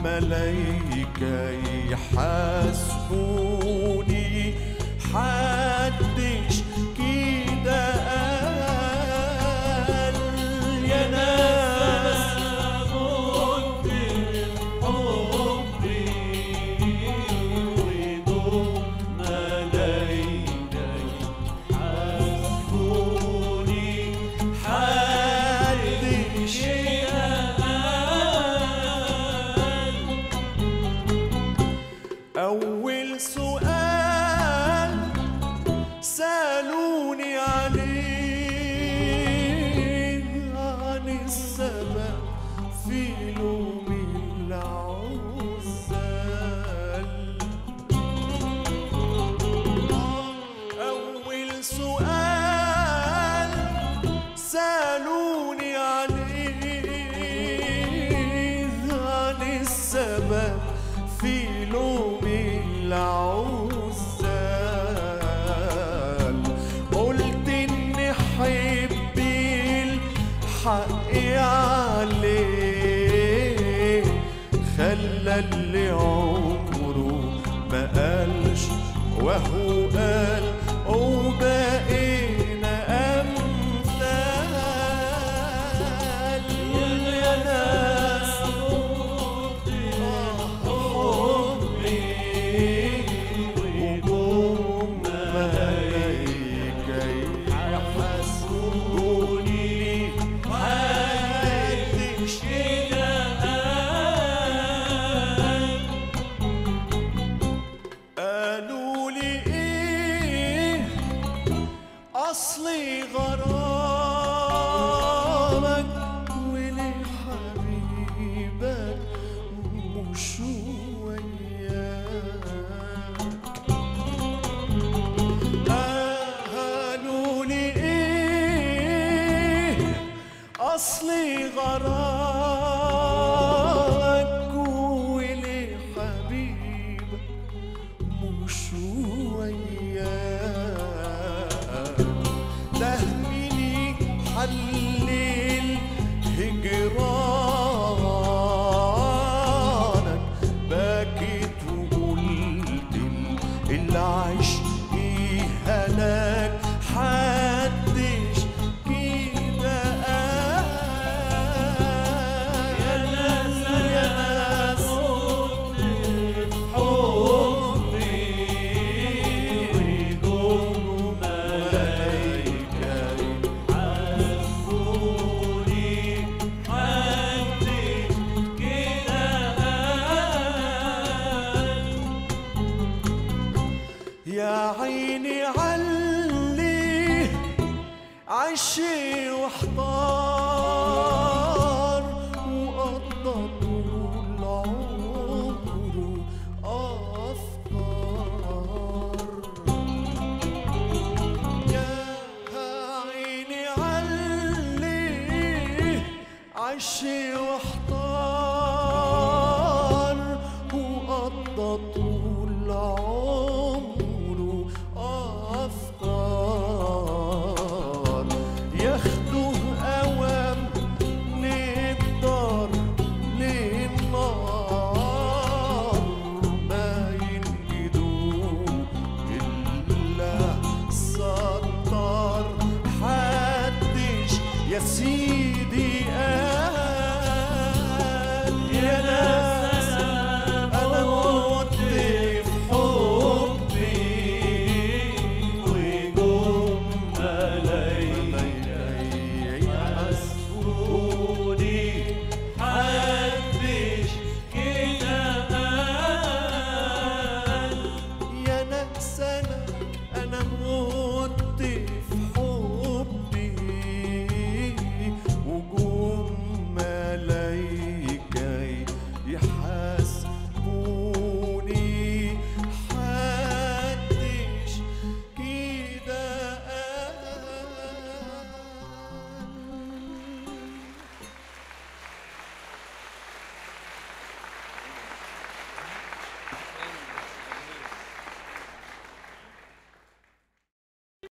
ملايكة يحاسبوني حدش كده قال يا ناس حدش أول سؤال سألوني عليه عن السبب في لوم العزال أول سؤال سألوني عليه عن السبب في لوم العزال قلت إن حبي الحق عليه خلى اللي عمره ما قالش وهو قال وبقينا أمثال يا ناس وجوم ملايكة يحسبوني محدش قالوا لي ايه اصلي غرامك ولحبيبك مش وياك قالوا لي ايه اصلي غرامك ولحبيبك مش وياك تهمني حلل هجرانك بكيت وقلت ال- العشق هلاك حدش كده قال يا ناس يا ناس حبي وجوم ملايكة يحاسبوني حدش كده قال يا عيني علي عشي واحتار وقضى طول عمره أفكار يا عيني علي عشي واحتار وقضى طول عمره أفكار ياخدوه أوام للدار للنار ما ينجدوه إلا ستار حدش يسير